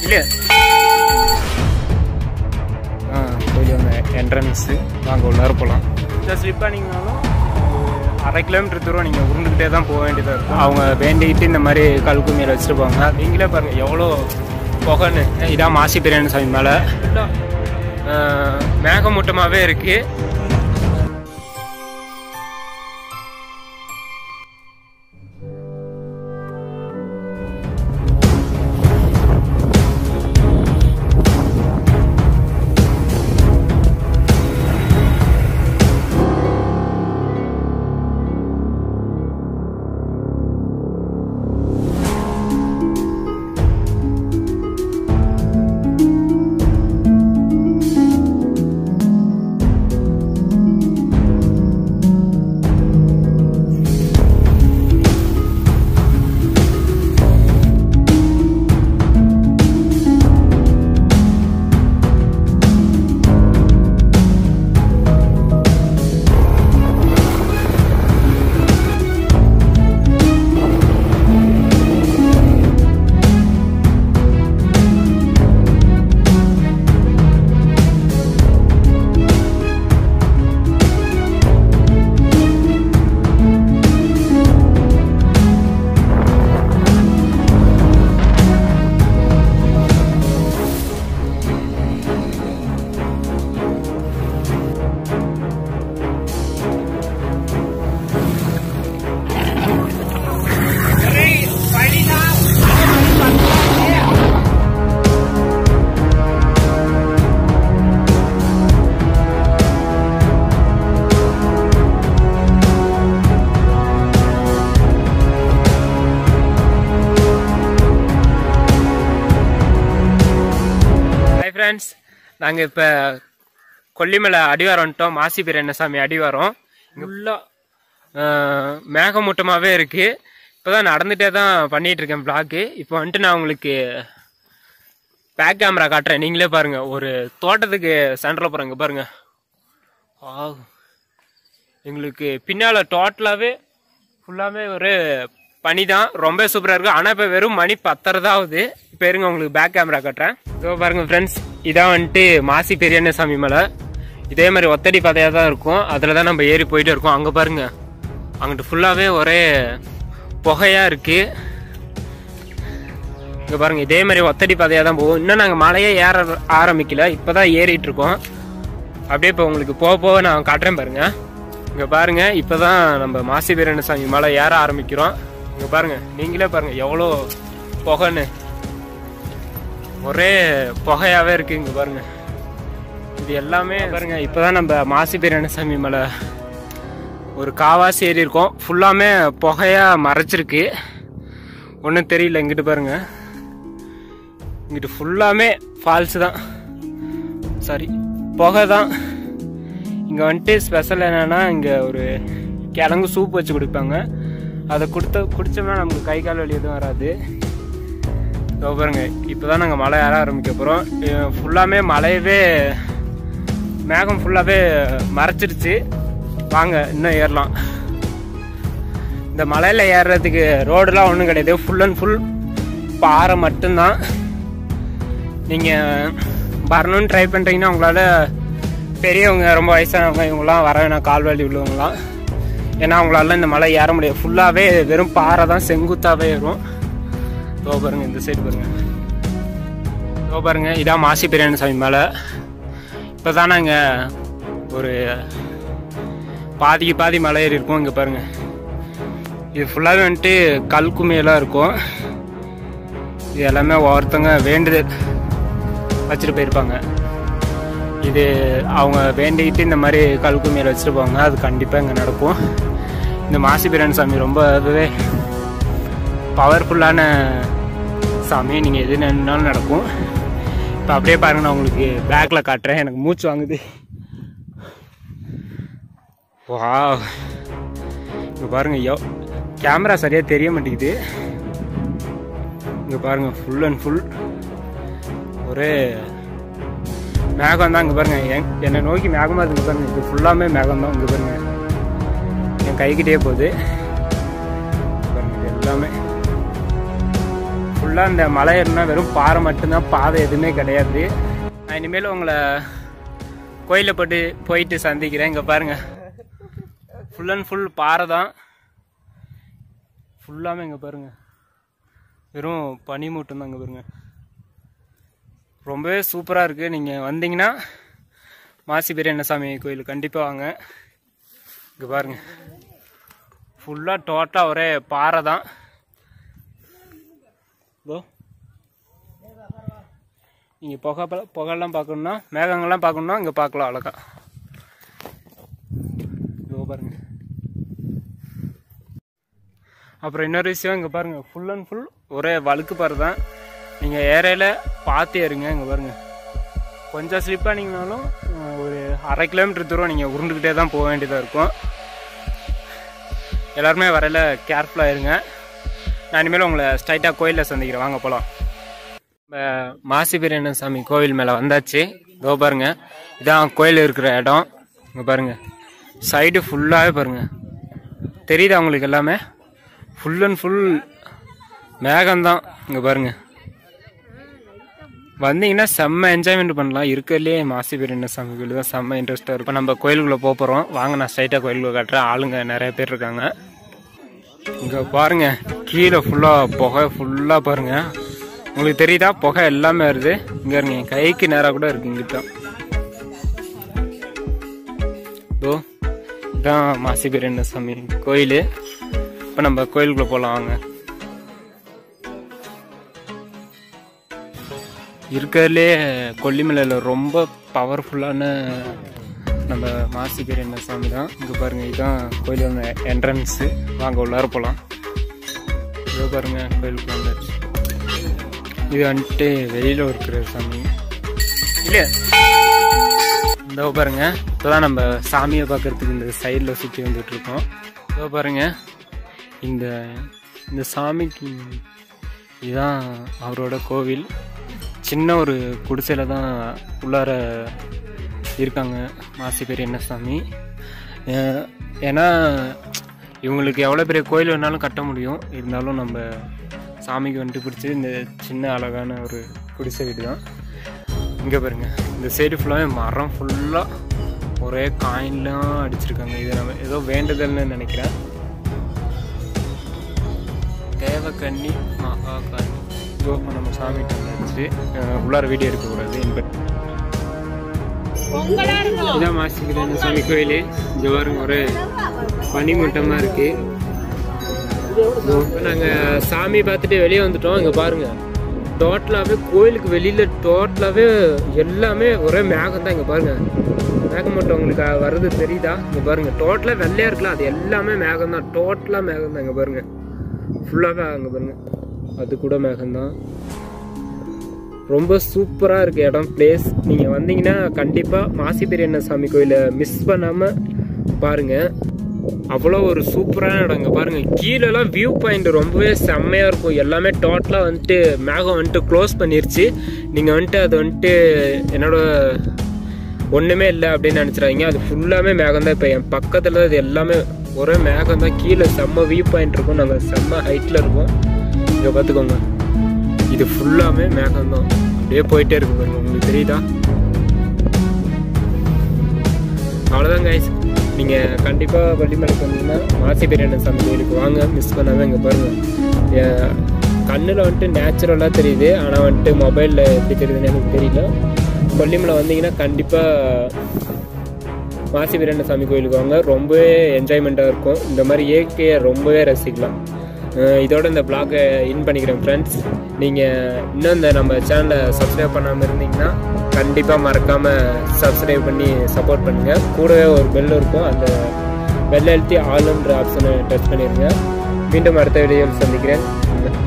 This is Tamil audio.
இல்ல ஆ கோயில் வந்து என்ட்ரன்ஸு வாங்க உள்ளார போகலாம் இந்த ஸ்லிப் ஆனீங்கனாலும் அரை கிலோமீட்டர் தூரம் நீங்கள் உருண்டுக்கிட்டே தான் போக வேண்டியதாக இருக்கும் அவங்க வேண்டிக்கிட்டு இந்த மாதிரி கல்கு மேலே வச்சுருப்பாங்க நீங்களே பாருங்கள் எவ்வளோ புகைன்னு இதான் மாசி பிரியாணி சாமி மேலே மேகமூட்டமாகவே இருக்குது ஹாய் ஃப்ரெண்ட்ஸ் நாங்கள் இப்போ கொல்லிமலை அடிவாரம் வந்துட்டோம் மாசி பிரியண்ணசாமி அடிவாரம் இங்கே ஃபுல்லாக மேகமூட்டமாகவே இருக்குது இப்போ தான் நடந்துகிட்டே தான் பண்ணிகிட்டு இருக்கேன் பிளாக்கு இப்போ வந்துட்டு நான் உங்களுக்கு பேக் கேமரா காட்டுறேன் நீங்களே பாருங்கள் ஒரு தோட்டத்துக்கு சென்டரில் போகிறேங்க பாருங்கள் ஆ எங்களுக்கு பின்னால் டோட்டலாகவே ஃபுல்லாகவே ஒரு பனி தான் ரொம்ப சூப்பராக இருக்கும் ஆனால் இப்போ வெறும் மணி பத்தரை தான் ஆகுது இப்போ இருங்க உங்களுக்கு பேக் கேமரா காட்டுறேன் இதோ பாருங்க ஃப்ரெண்ட்ஸ் இதான் வந்துட்டு மாசி பெரியண்ணசாமி மலை இதே மாதிரி ஒத்தடி பாதையாக தான் இருக்கும் அதில் தான் நம்ம ஏறி போயிட்டு இருக்கோம் அங்கே பாருங்க அங்கிட்டு ஃபுல்லாகவே ஒரே புகையாக இருக்குது இங்கே பாருங்க இதே மாதிரி ஒத்தடி பாதையாக தான் போகும் இன்னும் நாங்கள் மலையே ஏற ஆரம்பிக்கல இப்போ தான் ஏறிட்டு இருக்கோம் அப்படியே இப்போ உங்களுக்கு போக போக நான் காட்டுறேன் பாருங்க இங்கே பாருங்க இப்போ தான் நம்ம மாசி வீரனசாமி மலை ஏற ஆரம்பிக்கிறோம் இங்கே பாருங்க நீங்களே பாருங்க எவ்வளோ புகைன்னு ஒரே புகையாவே இருக்கு இங்கே பாருங்க இது எல்லாமே பாருங்க இப்போ தான் நம்ம மாசி வீரனசாமி மலை ஒரு காவாசி ஏறி இருக்கோம் ஃபுல்லாமே புகையா மறைச்சிருக்கு ஒன்றும் தெரியல இங்கிட்டு பாருங்க இங்கிட்டு ஃபுல்லாமே ஃபால்ஸ் தான் சாரி புகை தான் இங்கே வந்துட்டு ஸ்பெஷல் என்னென்னா இங்கே ஒரு கிழங்கு சூப் வச்சு கொடுப்பாங்க அதை கொடுத்த குடித்தோம்னா நமக்கு கை கால் வலி எதுவும் வராது இதோ பாருங்க இப்போ தான் நாங்கள் மலை ஏற ஆரம்பிக்க போகிறோம் ஃபுல்லாமே மலையவே மேகம் ஃபுல்லாகவே மறைச்சிருச்சு வாங்க இன்னும் ஏறலாம் இந்த மலையில் ஏறுறதுக்கு ரோடெலாம் ஒன்றும் கிடையாது ஃபுல் அண்ட் ஃபுல் பாறை மட்டும்தான் நீங்கள் வரணும்னு ட்ரை பண்ணுறீங்கன்னா உங்களால் பெரியவங்க ரொம்ப வயசானவங்க இவங்களாம் வர வேணாம் கால் வலி உள்ளவங்களாம் ஏன்னா அவங்களால இந்த மலை ஏற முடியாது ஃபுல்லாகவே வெறும் பாறை தான் செங்குத்தாகவே ஏறும் இதோ பாருங்க இந்த சைடு பாருங்க இதோ பாருங்க இதான் மாசி பிரியாணி சாமி மலை இப்போ தான் நாங்கள் ஒரு பாதிக்கு பாதி மலை ஏறி இருக்கோம் இங்கே பாருங்க இது ஃபுல்லாகவே வந்துட்டு கல் குமியெல்லாம் இருக்கும் இது எல்லாமே ஒருத்தவங்க வேண்டுதல் வச்சுட்டு போயிருப்பாங்க இது அவங்க வேண்டிக்கிட்டு இந்த மாதிரி கல் குமியல் வச்சுட்டு போவாங்க அது கண்டிப்பாக இங்கே நடக்கும் இந்த மாசி பிரான் சாமி ரொம்ப அதுவே பவர்ஃபுல்லான சாமி நீங்கள் எது நினைனாலும் நடக்கும் இப்போ அப்படியே பாருங்க நான் உங்களுக்கு பேக்கில் காட்டுறேன் எனக்கு மூச்சு வாங்குது வா இங்கே பாருங்க யோ கேமரா சரியாக தெரிய மாட்டேங்குது இங்கே பாருங்க ஃபுல் அண்ட் ஃபுல் ஒரே மேகம் தான் இங்கே பாருங்க என் என்னை நோக்கி மேகமாக இருக்கு பாருங்க இது ஃபுல்லாமே மேகம் தான் இங்கே பாருங்க என் கைக்கிட்டே போகுது பாருங்க இது எல்லாமே ஃபுல் ஃபுல்லாக இந்த மலை ஏறினா வெறும் பாறை மட்டும்தான் பாதை எதுவுமே கிடையாது நான் இனிமேல் உங்களை கோயிலை போட்டு போயிட்டு சந்திக்கிறேன் இங்கே பாருங்க ஃபுல் அண்ட் ஃபுல் பாறை தான் ஃபுல்லாமே இங்கே பாருங்க வெறும் பனி மூட்டம் தான் இங்கே பாருங்க ரொம்பவே சூப்பராக இருக்குது நீங்கள் வந்தீங்கன்னா மாசி பெரியண்ணசாமி கோயில் கண்டிப்பாக வாங்க இங்கே பாருங்க ஃபுல்லாக டோட்டலாக ஒரே பாறை தான் இதோ நீங்கள் புகை ப- புகைலாம் பார்க்கணுன்னா மேகங்கள்லாம் பார்க்கணுன்னா இங்கே பார்க்கலாம் அழகா இதோ பாருங்க அப்புறம் இன்னொரு விஷயம் இங்கே பாருங்க ஃபுல் அண்ட் ஃபுல் ஒரே வழுக்கு பாரு தான் நீங்கள் ஏரையில் பார்த்து ஏறுங்க இங்கே பாருங்க கொஞ்சம் ஸ்லிப் ஆனீங்கனாலும் அஹ், ஒரு அரை கிலோமீட்டர் தூரம் நீங்கள் உருண்டுக்கிட்டே தான் போக வேண்டியதாக இருக்கும் எல்லாருமே வரையில கேர்ஃபுல்லாக இருங்க நான் இனிமேல் உங்களை ஸ்ட்ரைட்டாக கோயிலில் சந்திக்கிறேன் வாங்க போகலாம் நம்ம மாசி பெரியண்ணன் சாமி கோவில் மேலே வந்தாச்சு இதோ பாருங்க இதான் கோயில் இருக்கிற இடம் இங்கே பாருங்க சைடு ஃபுல்லாகவே பாருங்க தெரியுதா உங்களுக்கு எல்லாமே ஃபுல் அண்ட் ஃபுல் மேகம்தான் இங்கே பாருங்க வந்தீங்கன்னா செம்ம என்ஜாய்மெண்ட் பண்ணலாம் இருக்கிறதுலே மாசி பெரியண்ண சாமி கோயில் தான் செம்ம இன்ட்ரெஸ்ட்டாக இருக்கும் நம்ம கோயிலுக்குள்ளே போக போகிறோம் வாங்க நான் ஸ்ட்ரைட்டாக கோயிலுக்குள்ள காட்டுறேன் ஆளுங்க நிறைய பேர் இருக்காங்க இங்கே பாருங்க கீழே ஃபுல்லாக புகை ஃபுல்லாக பாருங்க உங்களுக்கு தெரியுதா புகை எல்லாமே வருது இங்கே இருங்க என் கைக்கு நேராக கூட இருக்கு இங்கிட்ட இதோ இதான் மாசி பெரியண்ண சாமி கோயில் இப்போ நம்ம கோயிலுக்குள்ளே போகலாம் வாங்க இருக்கிறதுலே கொல்லிமலையில் ரொம்ப பவர்ஃபுல்லான நம்ம மாசி பெரியண்ண சாமி தான் இங்கே பாருங்கள் இதுதான் கோயிலோட என்ட்ரன்ஸு வாங்க உள்ளார போகலாம் இதோ பாருங்க கோயிலுக்கு வந்தாச்சு இது வந்துட்டு வெளியில் இருக்கிற சாமி இல்லையா இதோ பாருங்க இப்போதான் நம்ம சாமியை பார்க்கறதுக்கு இந்த சைடில் சுற்றி வந்துட்டு இருக்கோம் இதோ பாருங்க இந்த இந்த சாமிக்கு இதுதான் அவரோட கோவில் சின்ன ஒரு குடிசையில் தான் உள்ளார இருக்காங்க மாசி பெரியண்ண சாமி அஹ் ஏன்னா இவங்களுக்கு எவ்வளோ பெரிய கோயில் வேணாலும் கட்ட முடியும் இருந்தாலும் நம்ம சாமிக்கு வந்துட்டு பிடிச்சது இந்த சின்ன அழகான ஒரு குடிசை வீடு தான் இங்கே பாருங்க இந்த சைடு ஃபுல்லாகவே மரம் ஃபுல்லாக ஒரே காயின்லாம் அடிச்சிருக்காங்க இது நம்ம ஏதோ வேண்டுதல்னு நினைக்கிறேன் தேவக்கன்னி மகாகன்னி இதோ நம்ம சாமிகிட்ட வந்துச்சு அஹ் உள்ளார வீடியோ எடுக்கக்கூடாது இன்ப இதான் மாசிக்கிறேன் சாமி கோயில் இங்கே பாருங்க ஒரு பனிமூட்டமாக இருக்கு இதோ நாங்கள் சாமி பார்த்துட்டு வெளியே வந்துட்டோம் இங்கே பாருங்க டோட்டலாகவே கோயிலுக்கு வெளியில் டோட்டலாகவே எல்லாமே ஒரே மேகம் தான் இங்கே பாருங்க மேகமூட்டம் உங்களுக்கு வர்றது தெரியுதா இங்கே பாருங்க டோட்டலாக வெள்ளையாக இருக்கலாம் அது எல்லாமே மேகம் தான் டோட்டலாக மேகம் தான் இங்கே பாருங்க ஃபுல்லாகவே அங்கே பாருங்க அது கூட மேகம்தான் ரொம்ப சூப்பராக இருக்கு இடம் பிளேஸ் நீங்கள் வந்தீங்கன்னா கண்டிப்பாக மாசி பெரியண்ண சாமி கோயிலை மிஸ் பண்ணாமல் பாருங்கள் அவ்வளோ ஒரு சூப்பரான இடம் இங்கே பாருங்கள் கீழெல்லாம் வியூ பாயிண்ட் ரொம்பவே செம்மையாக இருக்கும் எல்லாமே டோட்டலாக வந்துட்டு மேகம் வந்துட்டு க்ளோஸ் பண்ணிருச்சு நீங்கள் வந்துட்டு அது வந்துட்டு என்னோட ஒன்றுமே இல்லை அப்படின்னு நினச்சிடாதீங்க அது ஃபுல்லாமே மேகம் தான் இப்போ என் பக்கத்தில் அது எல்லாமே ஒரே மேகம் தான் கீழே செம்ம வியூ பாயிண்ட் இருக்கும் நாங்கள் செம்ம ஹைட்டில் இருக்கோம் இங்கே பார்த்துக்கோங்க இது ஃபுல்லாமே மேகம் தான் அப்படியே போயிட்டே இருக்கு பாருங்க உங்களுக்கு தெரியுதா அவ்வளோதான் கைஸ் நீங்கள் கண்டிப்பாக கொல்லிமலைக்கு வந்தீங்கன்னா மாசி பெரியண்ணன் சாமி கோயிலுக்கு வாங்க மிஸ் பண்ணாமல் இங்கே பாருங்கள் கண்ணில் வந்துட்டு நேச்சுரலாக தெரியுது ஆனால் வந்துட்டு மொபைலில் எப்படி தெரியுதுன்னு எனக்கு தெரியல கொல்லிமலை வந்தீங்கன்னா கண்டிப்பாக மாசி வீரண்ண சாமி கோயிலுக்கு வாங்க ரொம்பவே என்ஜாய்மெண்ட்டாக இருக்கும் இந்த மாதிரி இயற்கையை ரொம்பவே ரசிக்கலாம் அஹ் இதோட இந்த பிளாகை இன் பண்ணிக்கிறேன் ஃப்ரெண்ட்ஸ் நீங்கள் இன்னும் இந்த நம்ம சேனலை சப்ஸ்கிரைப் பண்ணாமல் இருந்தீங்கன்னா கண்டிப்பாக மறக்காமல் சப்ஸ்கிரைப் பண்ணி சப்போர்ட் பண்ணுங்கள் கூடவே ஒரு பெல் இருக்கும் அந்த பெல் அழுத்தி ஆளுன்ற ஆப்ஷனை டச் பண்ணிடுங்க மீண்டும் அடுத்த வீடியோவில் சந்திக்கிறேன்